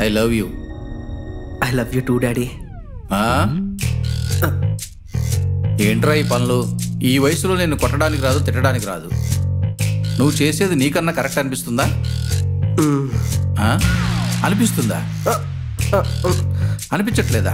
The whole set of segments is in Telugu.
I love you I love you too daddy ఏంట్రా ఈ పనులు ఈ వయసులో నేను కొట్టడానికి రాదు తిట్టడానికి రాదు నువ్వు చేసేది నీకన్నా కరెక్ట్ అనిపిస్తుందా ఆ? అనిపిస్తుందా అనిపించట్లేదా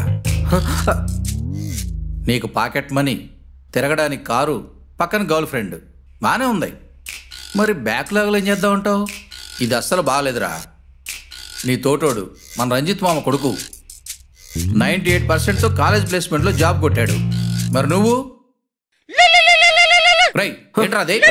నీకు పాకెట్ మనీ తిరగడానికి కారు పక్కన గర్ల్ ఫ్రెండ్ బాగానే ఉంది మరి బ్యాక్లాగ్లో ఏం చేద్దాం ఉంటావు ఇది అస్సలు బాగలేదురా నీ తోటోడు మన రంజిత్ మామ కొడుకు నైంటీ ఎయిట్ పర్సెంట్తో కాలేజ్ ప్లేస్మెంట్లో జాబ్ కొట్టాడు మరి నువ్వు రై ఏంట్రా అదే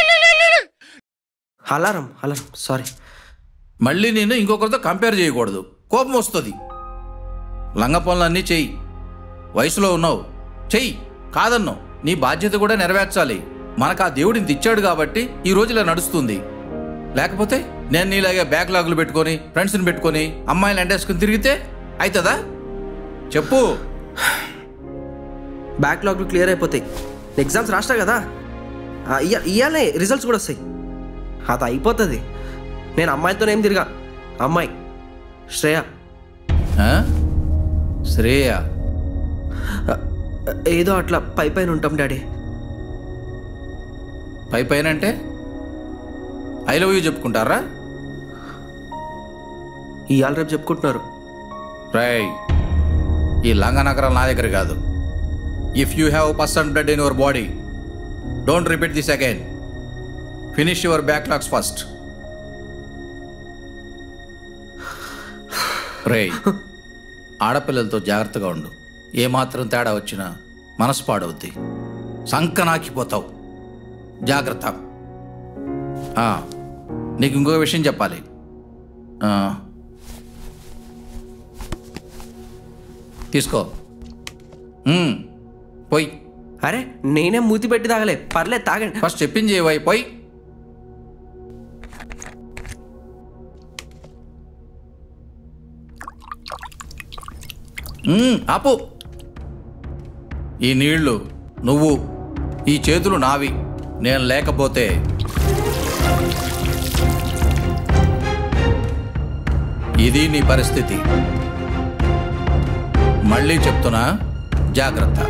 అలారం అలారం సారీ మళ్ళీ నేను ఇంకొకరితో కంపేర్ చేయకూడదు కోపం వస్తుంది లంగ పనులన్నీ చెయ్యి వయసులో ఉన్నావు చెయ్యి కాదన్నావు నీ బాధ్యత కూడా నెరవేర్చాలి మనకు ఆ దేవుడు ఇంత ఇచ్చాడు కాబట్టి ఈ రోజు ఇలా నడుస్తుంది లేకపోతే నేను నీలాగే బ్యాక్లాగులు పెట్టుకొని ఫ్రెండ్స్ని పెట్టుకొని అమ్మాయిలు ఎండేసుకుని తిరిగితే అవుతుందా చెప్పు బ్యాక్లాగ్లు క్లియర్ అయిపోతాయి ఎగ్జామ్స్ రాస్తా కదా ఆ, ఇయ్య- ఇయ్యాలే రిజల్ట్స్ కూడా వస్తాయి అది అయిపోతుంది నేను అమ్మాయితో ఏం తిరిగా అమ్మాయి శ్రేయ ఆ? శ్రేయ ఆ, ఏదో అట్లా పై పైన ఉంటాం డాడీ పై పైన అంటే ఐ లవ్ యూ చెప్పుకుంటారా ఇవాళ రేపు చెప్పుకుంటున్నారు రై ఈ లంగ నగరం నా దగ్గర కాదు if you have person blood in your body don't repeat this again finish your backlogs first రే ఆడపిల్లలతో జాగ్రత్తగా ఉండు ఏమాత్రం తేడా వచ్చినా మనసు పాడవుద్ది సంకనాకిపోతావు జాగ్రత్త ఆ, నీకు ఇంకొక విషయం చెప్పాలి ఆ, తీసుకో మ్మ్. పోయి అరే నేనే మూతి పెట్టి తాగలే పర్లేదు తాగండి ఫస్ట్ చెప్పింది ఏవై పోయి మ్మ్, ఆపు ఈ నీళ్లు నువ్వు ఈ చేతులు నావి నేను లేకపోతే ఇది నీ పరిస్థితి మళ్ళీ చెప్తున్నా జాగ్రత్త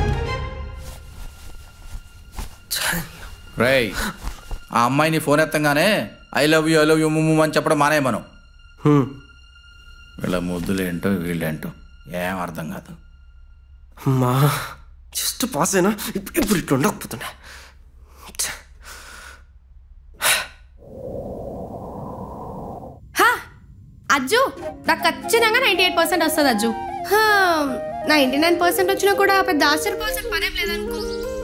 రేయ్ ఆ అమ్మాయిని ఫోన్ ఎత్తంగానే I love you I love you ముమ్ము అని చెప్పడం మానే మనం హ్మ్. వీళ్ళ ముద్దులేంటో వీళ్ళేంటో ఏం అర్థం కాదు అమ్మా జస్ట్ పాస్ అయినా ఇప్పుడు ఇప్పుడు ఇట్లా ఉండకపోతున్నా ఛ. హా అజ్జు నాకు ఖచ్చితంగా నైంటీ ఎయిట్ పర్సెంట్ వస్తుంది అజ్జు నైంటీ నైన్ పర్సెంట్ వచ్చినా కూడా పెద్ద ఆశ్చర్యపోవాల్సిన పనేం లేదనుకో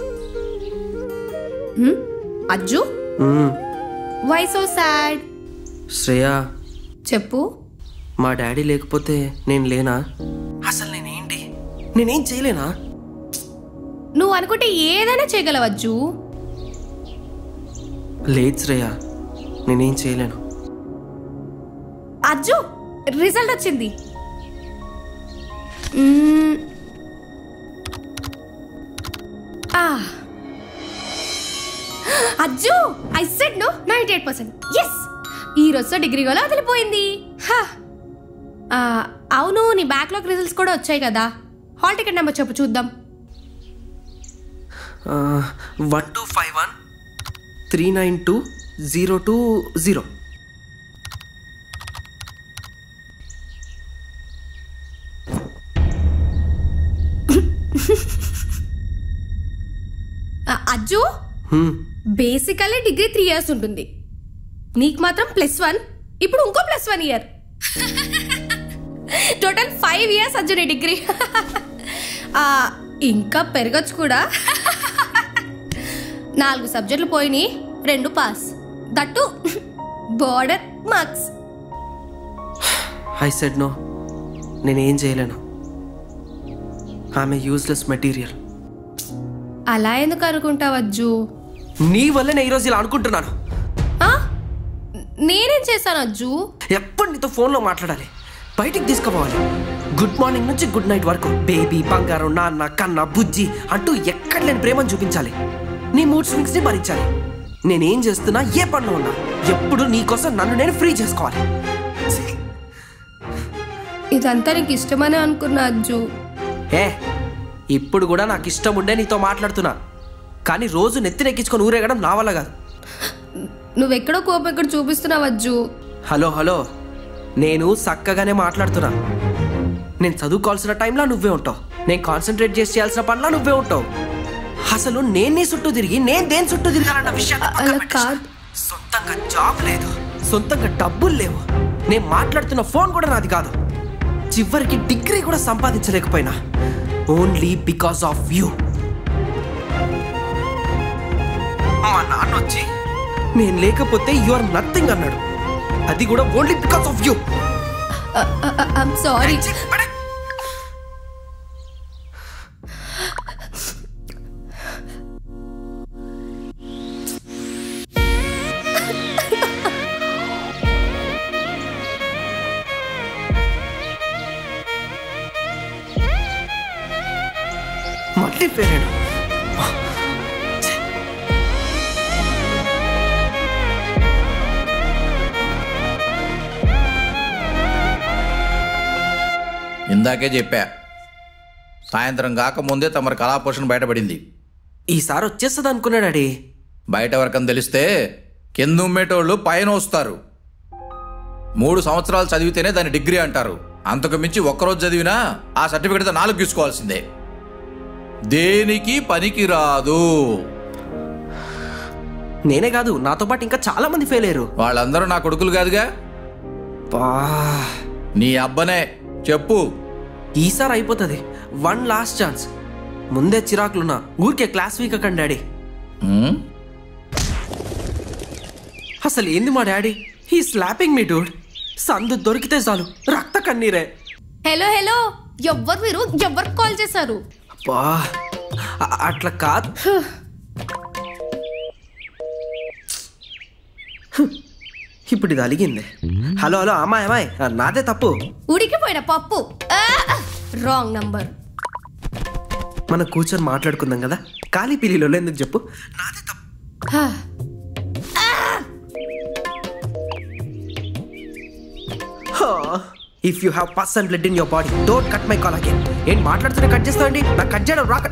హ్మ్? అజ్జు మ్మ్. వై సో సాడ్ శ్రేయ చెప్పు మా డాడీ లేకపోతే నేను లేనా అసలు నేనేంటి నేనేం చేయలేనా నువ్వు అనుకుంటే ఏదైనా చేయగలవు అజ్జు లేదు శ్రేయ నేనేం చేయలేను అజ్జు రిజల్ట్ వచ్చింది మ్మ్. ఆ. Ajju I said no ninety eight percent yes ఈ రోజు డిగ్రీ గోలా వదిలిపోయింది హా. ఆ, అవును నీ బ్యాక్లాగ్ రిజల్ట్స్ కూడా వచ్చాయి కదా హాల్ టికెట్ నెంబర్ చెప్పు చూద్దాం one two five one three nine two zero two zero ఆ, Ajju basically degree three years ఉంటుంది నీకు మాత్రం ప్లస్ వన్ ఇప్పుడు ఇంకో plus one year total five years Ajju నీ డిగ్రీ ఆ, ఇంకా పెరగచ్చు కూడా నాలుగు సబ్జెక్టులు పోయినాయి రెండు pass that border marks I said no నేనేం చేయలేను ఆమె యూజ్లెస్ మెటీరియల్ అలా ఎందుకు అనుకుంటావు అజ్జు నీ వల్ల నేను ఈరోజు ఇలా అనుకుంటున్నాను ఆ? నేనేం చేశాను అజ్జు ఎప్పుడు నీతో ఫోన్లో మాట్లాడాలి బయటికి తీసుకుపోవాలి గుడ్ మార్నింగ్ నుంచి గుడ్ నైట్ వరకు బేబీ బంగారం నాన్న కన్న బుజ్జి అంటూ ఎక్కడ లేని ప్రేమను చూపించాలి నీ మూడ్ స్వింగ్స్ని భరించాలి నేనేం చేస్తున్నా ఏ పనిలో ఉన్నా ఎప్పుడు నీకోసం నన్ను నేను ఫ్రీ చేసుకోవాలి ఛీ! ఇదంతా నీకు ఇష్టమనే అనుకున్నా అజ్జు ఏ ఇప్పుడు కూడా నాకు ఇష్టం ఉండే నీతో మాట్లాడుతున్నా కానీ రోజు నెత్తినెక్కించుకొని ఊరేగడం నా వల్ల కాదు నువ్వెక్కడో కోపం ఎక్కడ చూపిస్తున్నావు అజ్జు హలో హలో నేను చక్కగానే మాట్లాడుతున్నా నేను చదువుకోవాల్సిన టైంలో నువ్వే ఉంటావు నేను కాన్సన్ట్రేట్ చేసి చేయాల్సిన పనిలో నువ్వే ఉంటావు అసలు నేను నీ చుట్టూ తిరిగి నేను దేని చుట్టూ తిరగాలన్న విషయం అలా కాదు సొంతంగా జాబ్ లేదు సొంతంగా డబ్బులు లేవు నేను మాట్లాడుతున్న ఫోన్ కూడా నాది కాదు చివరికి డిగ్రీ కూడా సంపాదించలేకపోయినా ఓన్లీ బికాస్ ఆఫ్ యూ మా నాన్న వచ్చి నేను లేకపోతే యు ఆర్ నథింగ్ అన్నాడు అది కూడా only because of you I'm sorry మళ్ళీ పేరేడు ఇందాకే చెప్పా సాయంత్రం కాకముందే తమరి కళాపోషణ బయటపడింది ఈసారి వచ్చేస్తుంది అనుకున్నాడాడి బయట వరకని తెలిస్తే కింద ఉమ్మేటోళ్ళు పైన వస్తారు మూడు సంవత్సరాలు చదివితేనే దాన్ని డిగ్రీ అంటారు అంతకు మించి ఒక్కరోజు చదివినా ఆ సర్టిఫికెట్తో నాలుగు తీసుకోవాల్సిందే దేనికి పనికి రాదు నేనే కాదు నాతో పాటు ఇంకా చాలా మంది ఫెయిల్ అయ్యారు వాళ్ళందరూ నా కొడుకులు కాదుగా బా నీ అబ్బనే చెప్పు ఈసారి అయిపోతుంది వన్ లాస్ట్ ఛాన్స్ ముందే చిరాకులున్నా ఊరికే క్లాస్ వీక్ అక్కడ డాడీ ఉమ్, అసలు ఏంది మా daddy he slapping me dude సందు దొరికితే చాలు రక్త కన్నీరే హలో హలో ఎవ్వరు మీరు ఎవరికి కాల్ చేశారు అబ్బా అ- అట్లా కాదు ఇప్పుడు ఇది అలిగింది హలో హలో అమ్మాయి అమ్మాయి నాదే తప్పు ఉడికిపోయిన పప్పు రాంగ్ నంబర్ మనం కూర్చొని మాట్లాడుకుందాం కదా ఖాళీ పిల్లిలో ఎందుకు చెప్పు నాదే తప్పు if you have pus and blood in your body don't cut my call again ఏంటి మాట్లాడుతూనే కట్ చేస్తావండి నాకు కట్ చేయడం రాక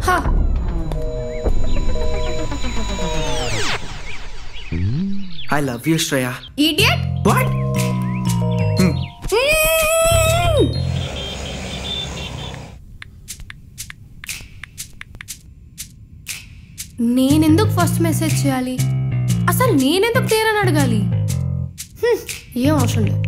I love you Shreya idiot what నేనెందుకు ఫస్ట్ మెసేజ్ చేయాలి అసలు నేనెందుకు తీరని అడగాలి హ్మ్, ఏం అవసరం లేదు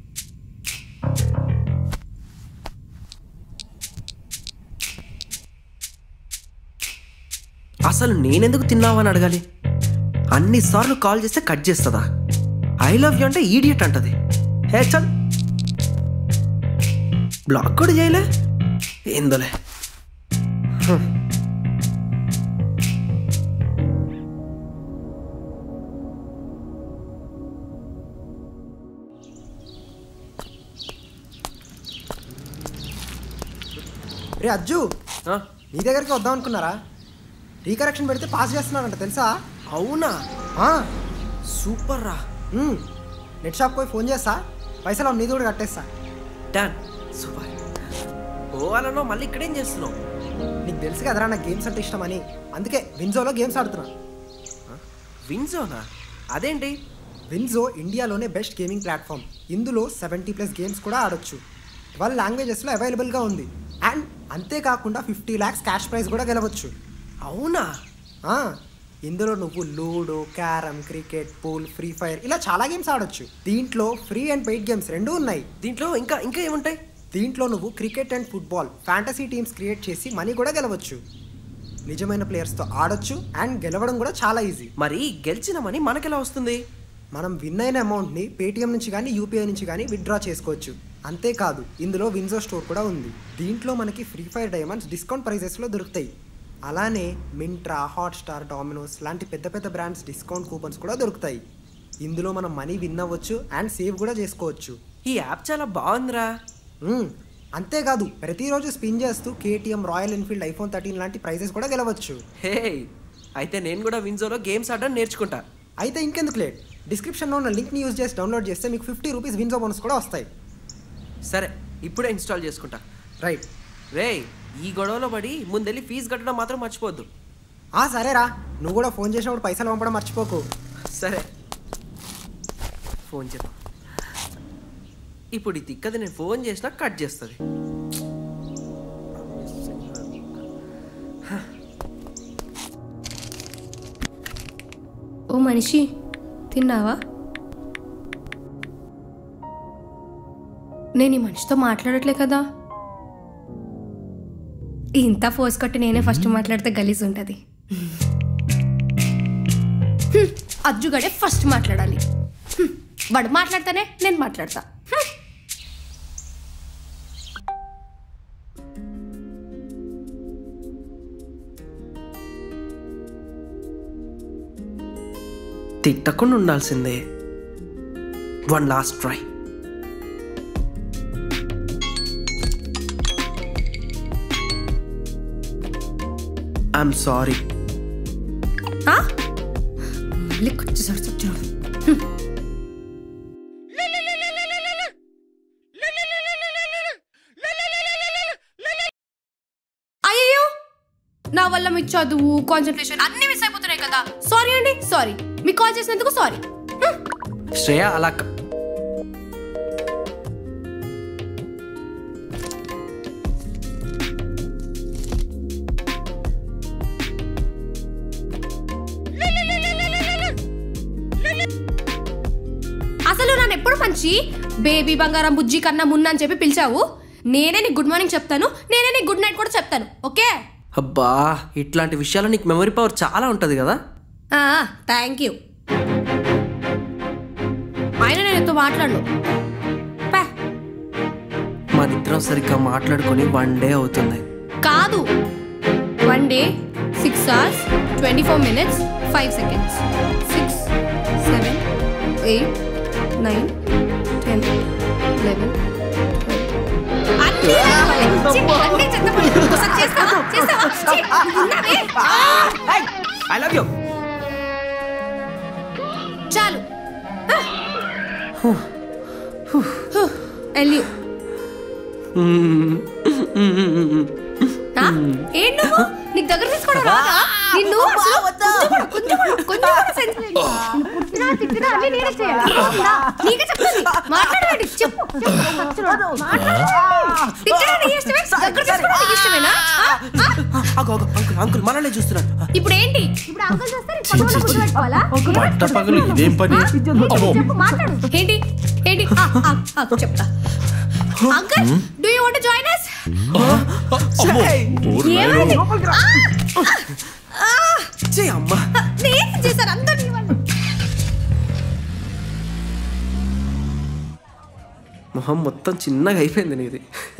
అసలు నేనెందుకు తిన్నావని అడగాలి అన్నిసార్లు కాల్ చేస్తే కట్ చేస్తుందా ఐ లవ్ యూ అంటే ఈడియట్ అంటది హే చల్ బ్లాక్ కూడా చేయలే ఏందోలే హ్మ్. రే అజ్జు ఆ, నీ దగ్గరికి వద్దాం అనుకున్నారా రీకరెక్షన్ పెడితే పాస్ చేస్తున్నానంట తెలుసా అవునా ఆ, సూపర్ రా ఉమ్. నెట్ షాప్ పోయి ఫోన్ చేస్తా పైసలు నీది కూడా కట్టేస్తా డాన్ సూపర్ పోవాలనో మళ్ళీ ఇక్కడేం చేస్తున్నావు నీకు తెలుసు కదరా నాకు గేమ్స్ అంటే ఇష్టమని అందుకే విన్జోలో గేమ్స్ ఆడుతున్నా విన్జోనా అదేంటి విన్జో ఇండియాలోనే బెస్ట్ గేమింగ్ ప్లాట్ఫామ్ ఇందులో సెవెంటీ ప్లస్ గేమ్స్ కూడా ఆడొచ్చు ట్వెల్వ్ లాంగ్వేజెస్లో అవైలబుల్గా ఉంది అండ్ అంతేకాకుండా ఫిఫ్టీ ల్యాక్స్ క్యాష్ ప్రైజ్ కూడా గెలవచ్చు అవునా ఆ, ఇందులో నువ్వు ludo carrom cricket pool free fire ఇలా చాలా గేమ్స్ ఆడొచ్చు దీంట్లో ఫ్రీ అండ్ పెయిడ్ గేమ్స్ రెండూ ఉన్నాయి దీంట్లో ఇంకా ఇంకా ఏముంటాయి దీంట్లో నువ్వు cricket and football fantasy teams create చేసి మనీ కూడా గెలవచ్చు నిజమైన ప్లేయర్స్తో ఆడొచ్చు అండ్ గెలవడం కూడా చాలా ఈజీ మరి గెలిచిన మనీ మనకెలా వస్తుంది మనం విన్ అయిన అమౌంట్ని పేటిఎం నుంచి కానీ యూపీఐ నుంచి కానీ విత్డ్రా చేసుకోవచ్చు అంతేకాదు ఇందులో విన్జో స్టోర్ కూడా ఉంది దీంట్లో మనకి ఫ్రీ ఫైర్ డైమండ్స్ డిస్కౌంట్ ప్రైజెస్లో దొరుకుతాయి అలానే మింట్రా హాట్స్టార్ డామినోస్ లాంటి పెద్ద పెద్ద బ్రాండ్స్ డిస్కౌంట్ కూపన్స్ కూడా దొరుకుతాయి ఇందులో మనం మనీ విన్ అవ్వచ్చు అండ్ సేవ్ కూడా చేసుకోవచ్చు ఈ యాప్ చాలా బాగుందిరా మ్మ్. అంతేకాదు ప్రతిరోజు స్పిన్ చేస్తూ KTM Royal Enfield iPhone thirteen లాంటి ప్రైజెస్ కూడా గెలవచ్చు హే అయితే నేను కూడా విన్జోలో గేమ్స్ ఆడడం నేర్చుకుంటా అయితే ఇంకెందుకు లేట్ డిస్క్రిప్షన్లో ఉన్న లింక్ని యూజ్ చేసి డౌన్లోడ్ చేస్తే మీకు ఫిఫ్టీ రూపీస్ విన్జో బోనస్ కూడా వస్తాయి సరే ఇప్పుడే ఇన్స్టాల్ చేసుకుంటా రైట్ రే ఈ గొడవలో పడి ముందెళ్ళి ఫీజు కట్టడం మాత్రం మర్చిపోవద్దు ఆ సరేరా నువ్వు కూడా ఫోన్ చేసినప్పుడు పైసలు పంపడం మర్చిపోకు సరే ఫోన్ చేద్దాం ఇప్పుడు ఈ తిక్కది నేను ఫోన్ చేసినా కట్ చేస్తుంది ఓ మనిషి తిన్నావా నేను ఈ మనిషితో మాట్లాడట్లే కదా ఇంత ఫోర్స్ కొట్టి నేనే ఫస్ట్ మాట్లాడితే గలీజ్ ఉంటుంది హ్మ్, అజ్జుగడే ఫస్ట్ మాట్లాడాలి హ్మ్, వాడు మాట్లాడితేనే నేను మాట్లాడతా హ్మ్. తిట్టకుండా ఉండాల్సిందే one last try I'm sorry ఆ? మళ్ళీ కొచ్చేసాడు చచ్చాడు అయ్యో నా వల్ల మీ చదువు కాన్సన్ట్రేషన్ అన్ని మిస్ అయిపోతున్నాయి కదా సారీ అండి సారీ మీకు కాల్ చేసినందుకు సారీ శ్రేయ అలా క- అసలు నన్ను ఎప్పుడు మంచి బేబీ బంగారం బుజ్జి కన్నా మున్న అని చెప్పి పిలిచావు నేనే నీకు గుడ్ మార్నింగ్ చెప్తాను నేనే నీకు గుడ్ నైట్ కూడా చెప్తాను ఓకే అబ్బా ఇట్లాంటి విషయాలు నీకు మెమరీ పవర్ చాలా ఉంటుంది కదా థ్యాంక్ యూ ఆయన నేను ఎంతో మాట్లాడను పా. మనిద్దరం సరిగ్గా మాట్లాడుకొని వన్ డే అవుతుంది కాదు one day six hours twenty four minutes five seconds six seven eight nine ten eleven I love you చాలు ఎల్లి ఏంటి నువ్వు నీకు దగ్గర తీసుకోవడం రాదా నిన్ను అసలు కొంచెం కూడా కొంచెం కూడా కొంచెం కూడా సెన్స్ లేదు నిన్ను పుట్టినా తిట్టినా అన్ని నేనే చేయాలి నీకే చెప్తాను మాట్లాడవేంటి చెప్పు చెప్పు. మాట్లాడు. తిట్టడం నీ ఇష్టమే దగ్గర తీసుకోవడం నీకు ఇష్టమేనా ఆ? ఆ? అగో అగో అంకుల్ అంకుల్ మనల్ని చూస్తున్నాడు ఇప్పుడు ఏంటి ఇప్పుడు అంకుల్ చూస్తే నీకు పక్కన కూర్చోబెట్టుకోవాలా పట్ట పగలు ఇదేం పని అమ్మో చెప్పు మాట్లాడు ఏంటి ఏంటి ఆ, ఆ, ఆ, చెప్తా uncle do you want join us అమ్మో ఊరు నాయనో. ఏమైంది ఆ! చే అమ్మా నేను చేశాను అందరూ నీ వల్ల. మొహం మొత్తం చిన్నగా అయిపోయింది నీది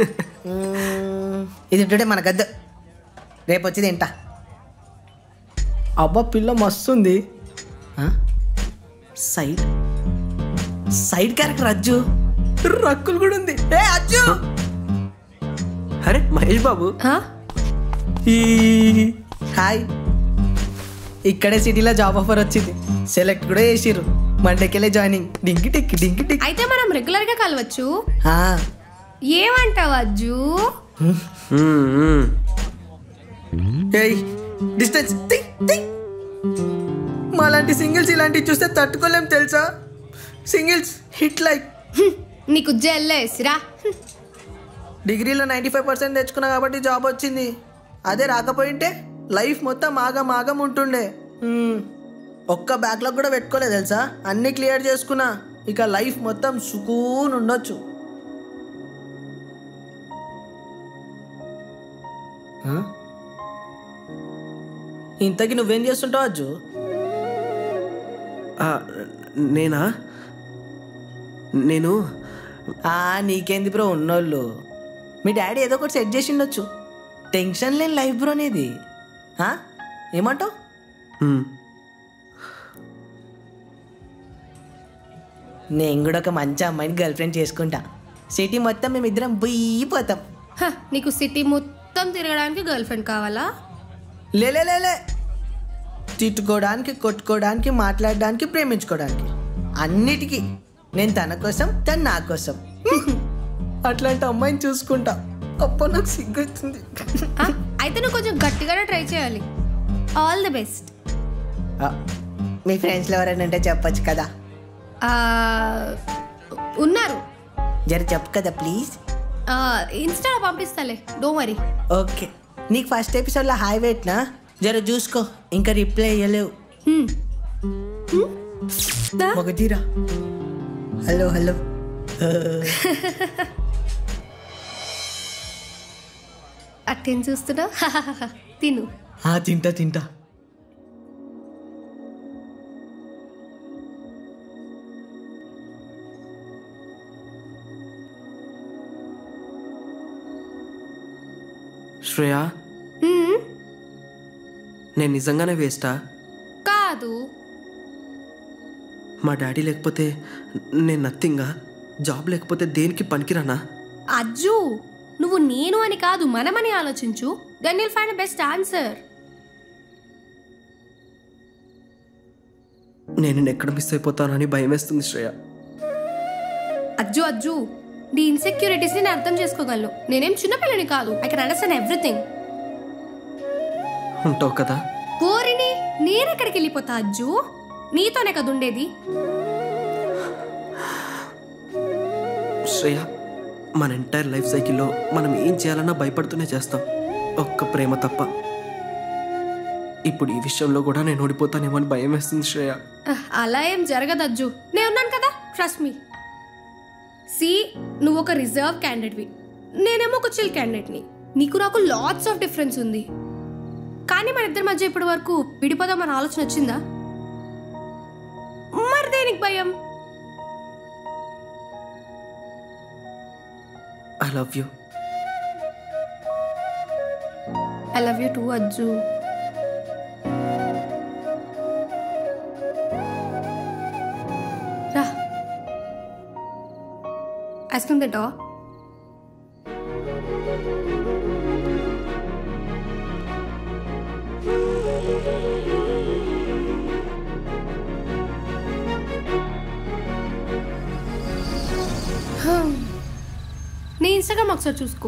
ఇది ఉంటుంటే మన గద్ద రేపు వచ్చి తింటా అబ్బా పిల్ల మస్తుంది ఆ? సైడ్ సైడ్ క్యారెక్టర్ అజ్జు రక్కులు కూడా ఉంది ఏ అజ్జు అరే మహేష్ బాబు ఆ? ఈ హాయ్ ఇక్కడే సిటీలో జాబ్ ఆఫర్ వచ్చింది సెలెక్ట్ కూడా చేసిర్రు మండకెళ్ళే జాయినింగ్ డింకి టిక్ డింకి టిక్ అయితే మనం రెగ్యులర్ గా కలవచ్చు ఆ, ఏమంటావు అజ్జు మ్మ్, మ్మ్. ఏయ్ డిస్టెన్స్ టిక్ టిక్ మాలాంటి సింగిల్స్ ఇలాంటివి చూస్తే తట్టుకోలేం తెలుసా సింగిల్స్ హిట్ లైక్ హ్మ్, నీకు జల్లేసిరా హ్మ్. డిగ్రీలో నైంటీ ఫైవ్ పర్సెంట్ తెచ్చుకున్నా కాబట్టి జాబ్ వచ్చింది అదే రాకపోయింటే లైఫ్ మొత్తం ఆగం ఆగం ఉంటుండే మ్మ్. ఒక్క బ్యాక్లాగ్ కూడా పెట్టుకోలేదు తెలుసా అన్నీ క్లియర్ చేసుకున్నా ఇక లైఫ్ మొత్తం సుకూన్ ఉండొచ్చు ఆ? ఇంతకీ నువ్వేం చేస్తుంటావు అజ్జు ఆ, నేనా నేను ఆ నీకేంది బ్రో ఉన్నోళ్ళు మీ డాడీ ఏదో ఒకటి సెట్ చేసి ఉండొచ్చు టెన్షన్ లేని లైఫ్ బ్రో అనేది ఆ? ఏమంటావు మ్మ్. నేను కూడా ఒక మంచి అమ్మాయిని గర్ల్ ఫ్రెండ్ చేసుకుంటా సిటీ మొత్తం మేమిద్దరం బొయ్యిపోతాం హ, నీకు సిటీ మొత్తం తిరగడానికి గర్ల్ ఫ్రెండ్ కావాలా లే లే, లే, లే తిట్టుకోవడానికి కొట్టుకోవడానికి మాట్లాడడానికి ప్రేమించుకోవడానికి అన్నిటికీ నేను తన కోసం తను నా కోసం అట్లాంటి అమ్మాయిని చూసుకుంటా అప్ప నాకు సిగ్గొచ్చింది ఆ, అయితే నువ్వు కొంచెం గట్టిగానే ట్రై చేయాలి ఆల్ ది బెస్ట్ మీ ఫ్రెండ్స్లో ఎవరైనా ఉంటే చెప్పొచ్చు కదా ఉన్నారు జర చెప్పు కదా ప్లీజ్ ఆ, ఇన్స్టాలో పంపిస్తాలే డో మరి ఓకే నీకు ఫస్ట్ ఎపిసోడ్లో హాయ్ పెట్టినా జర చూసుకో ఇంకా రిప్లై ఇవ్వలేవు మొగజీరా హలో హలో అట్టేం చూస్తున్నా తిను ఆ, తింటా తింటా శ్రేయా మ్మ్. నేను నిజంగానే వేస్టా కాదు మా డాడీ లేకపోతే నేను నథింగా జాబ్ లేకపోతే దేనికి పనికిరానా అజ్జు నువ్వు నేను అని కాదు మనమని ఆలోచించు then will find best answer నేను నిన్ను ఎక్కడ మిస్ అయిపోతానని భయం వేస్తుంది శ్రేయ అజ్జు అజ్జు నీ ఇన్సెక్యూరిటీస్ నేను అర్థం చేసుకోగలను నేనేం చిన్నపిల్లని కాదు ఐ కెన్ అండర్స్టాండ్ ఎవ్రీథింగ్ ఉంటావు కదా కోరిని నేనెక్కడికి వెళ్ళిపోతా అజ్జు నీతోనే కదా ఉండేది శ్రేయ మన ఎంటైర్ లైఫ్ సైకిల్లో మనం ఏం చేయాలన్నా భయపడుతూనే చేస్తాం ఒక్క ప్రేమ తప్ప ఇప్పుడు ఈ విషయంలో కూడా నేను ఓడిపోతానేమో అని భయం వేస్తుంది శ్రేయ అహ్, అలా ఏం జరగదు అజ్జు నేను ఉన్నాను కదా ట్రస్ట్ మీ సి నువ్వు ఒక రిజర్వ్ క్యాండిడేట్వి నేనేమో ఒక చిల్ క్యాండిడేట్ని నీకు నాకు లాట్స్ ఆఫ్ డిఫరెన్స్ ఉంది కానీ మన ఇద్దరి మధ్య ఇప్పటి వరకు విడిపోదామని ఆలోచన వచ్చిందా మరి దేనికి భయం I love you I love you too Ajju రా ఐస్ క్రీమ్ తింటావా నీ ఇన్స్టాగ్రామ్ ఒకసారి చూసుకో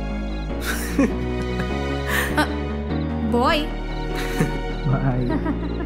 బాయ్ బాయ్